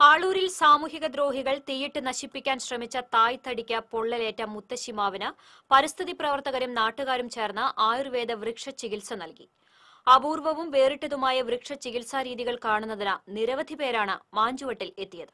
ആളൂരിൽ സാമൂഹിക ദ്രോഹികൾ തീയിട്ട് നശിപ്പിക്കാൻ ശ്രമിച്ച തായ്തടിക്ക് പൊള്ളലേറ്റ മുത്തശ്ശിമാവിന് പരിസ്ഥിതി പ്രവർത്തകരും നാട്ടുകാരും ചേർന്ന് ആയുർവേദ വൃക്ഷ ചികിത്സ നൽകി അപൂർവവും വേറിട്ടതുമായ വൃക്ഷ ചികിത്സാ രീതികൾ കാണുന്നതിന് നിരവധി പേരാണ് മാഞ്ചുവട്ടിൽ എത്തിയത്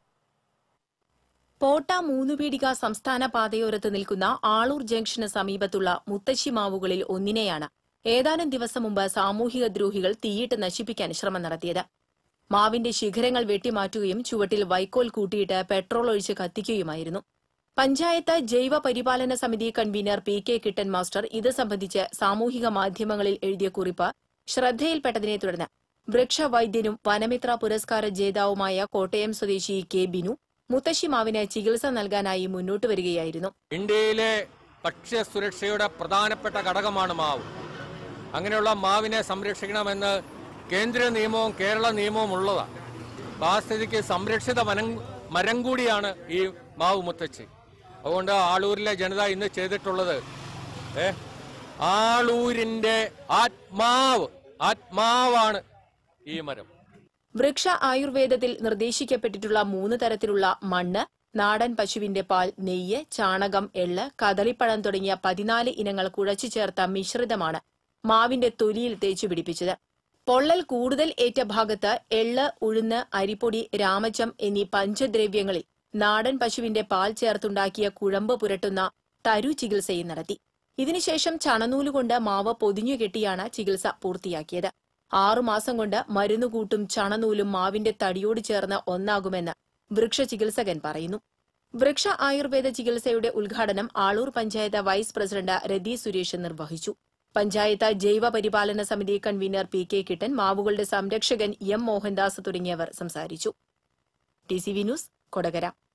പോട്ട മൂന്നുപീടിക സംസ്ഥാന പാതയോരത്ത് നിൽക്കുന്ന ആളൂർ ജംഗ്ഷന് സമീപത്തുള്ള മുത്തശ്ശി മാവുകളിൽ ഒന്നിനെയാണ് ഏതാനും ദിവസം മുമ്പ് സാമൂഹിക ദ്രോഹികൾ തീയിട്ട് നശിപ്പിക്കാൻ ശ്രമം നടത്തിയത് മാവിന്റെ ശിഖരങ്ങൾ വെട്ടിമാറ്റുകയും ചുവട്ടിൽ വൈക്കോൽ കൂട്ടിയിട്ട് പെട്രോൾ ഒഴിച്ച് കത്തിക്കുകയുമായിരുന്നു പഞ്ചായത്ത് ജൈവ പരിപാലന സമിതി convener P K Kittan master ഇത് സംബന്ധിച്ച് സാമൂഹിക മാധ്യമങ്ങളിൽ എഴുതിയ കുറിപ്പ് ശ്രദ്ധയിൽപ്പെട്ടതിനെ തുടർന്ന് വൃക്ഷവൈദ്യനും വനമിത്ര പുരസ്കാര ജേതാവുമായ കോട്ടയം സ്വദേശി കെ ബിനു മുത്തശ്ശി മാവിന് ചികിത്സ നൽകാനായി മുന്നോട്ട് വരികയായിരുന്നു ഇന്ത്യയിലെ ഭക്ഷ്യസുരക്ഷയുടെ പ്രധാനപ്പെട്ട ഘടകമാണ് മാവ് അങ്ങനെയുള്ള മാവിനെ സംരക്ഷിക്കണമെന്ന് കേന്ദ്ര നിയമവും കേരള നിയമവും ഉള്ളതാണ് അപ്പൊ ആ സ്ഥിതിക്ക് സംരക്ഷിത വനം മരം കൂടിയാണ് ഈ മാവ് മുത്തച്ഛി അതുകൊണ്ട് ആളൂരിലെ ജനത ഇന്ന് ചെയ്തിട്ടുള്ളത് ഏ ആളൂരിന്റെ ആത്മാവ് ആത്മാവാണ് ഈ മരം വൃക്ഷ ആയുർവേദത്തിൽ നിർദ്ദേശിക്കപ്പെട്ടിട്ടുള്ള മൂന്ന് തരത്തിലുള്ള മണ്ണ് നാടൻ പശുവിന്റെ പാൽ നെയ്യ് ചാണകം എള്ള് കദളിപ്പഴം തുടങ്ങിയ പതിനാല് ഇനങ്ങൾ കുഴച്ചു ചേർത്ത മിശ്രിതമാണ് മാവിന്റെ തൊലിയിൽ തേച്ചു പിടിപ്പിച്ചത് പൊള്ളൽ കൂടുതൽ ഏറ്റ ഭാഗത്ത് എള്ള് ഉഴുന്ന് അരിപ്പൊടി രാമച്ചം എന്നീ പഞ്ചദ്രവ്യങ്ങളിൽ നാടൻ പശുവിന്റെ പാൽ ചേർത്തുണ്ടാക്കിയ കുഴമ്പ് പുരട്ടുന്ന തരു ചികിത്സയും നടത്തി ഇതിനുശേഷം ചണനൂലുകൊണ്ട് മാവ് പൊതിഞ്ഞു കെട്ടിയാണ് ചികിത്സ പൂർത്തിയാക്കിയത് ആറുമാസം കൊണ്ട് മരുന്നുകൂട്ടും ചണനൂലും മാവിന്റെ തടിയോട് ചേർന്ന് ഒന്നാകുമെന്ന് വൃക്ഷ ചികിത്സകൻ പറയുന്നു വൃക്ഷ ആയുർവേദ ചികിത്സയുടെ ഉദ്ഘാടനം ആളൂർ പഞ്ചായത്ത് വൈസ് പ്രസിഡന്റ് രതി സുരേഷ് നിർവഹിച്ചു പഞ്ചായത്ത് ജൈവ പരിപാലന സമിതി കൺവീനർ പി കെ കിട്ടൻ മാവുകളുടെ സംരക്ഷകൻ എം മോഹൻദാസ് തുടങ്ങിയവർ സംസാരിച്ചു T C V news Kodakara